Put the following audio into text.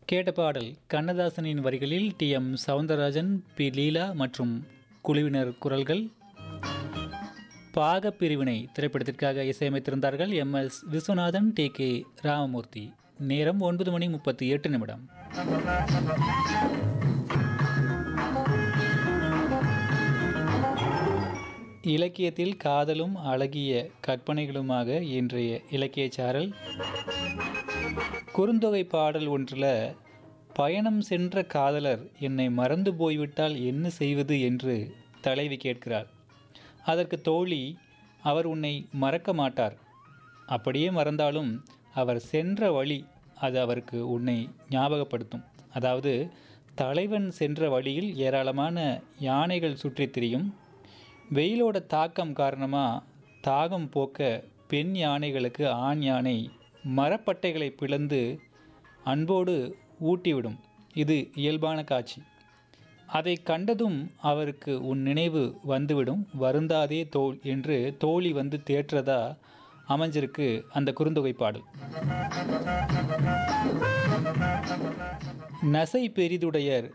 கேட்ட பாடல் கண்ணதாசனின் வரிகளில் T M Soundararajan P Leela மற்றும் குழுவினர் குரல்கள் பாகப்பிரிவினை திரைப்படத்திற்காக இசையமைத்திருந்தார்கள் M S Viswanathan T K Ramamoorthy நேரம் ஒன்பது மணி முப்பத்தி எட்டு நிமிடம் இலக்கியத்தில் காதலும் அழகிய கற்பனைகளுமாக இன்றைய இலக்கிய சாரல் குறுந்தொகை பாடல் ஒன்றில் பயணம் சென்ற காதலர் என்னை மறந்து போய்விட்டால் என்ன செய்வது என்று தலைவி கேட்கிறார் அதற்கு தோழி அவர் உன்னை மறக்க மாட்டார் அப்படியே மறந்தாலும் அவர் சென்ற வழி அது அவருக்கு உன்னை ஞாபகப்படுத்தும் அதாவது தலைவன் சென்ற வழியில் ஏராளமான யானைகள் சுற்றித் திரியும் வெயிலோட தாக்கம் காரணமாக தாகம் போக்க பெண் யானைகளுக்கு ஆண் யானை மரப்பட்டைகளை பிளந்து அன்போடு ஊட்டிவிடும் இது இயல்பான காட்சி அதை கண்டதும் அவருக்கு உன் நினைவு வந்துவிடும் வருந்தாதே தோல் என்று தோழி வந்து தேற்றதா அமைஞ்சிருக்கு அந்த குறுந்தொகை பாடல் நசை பெரிதுடையர்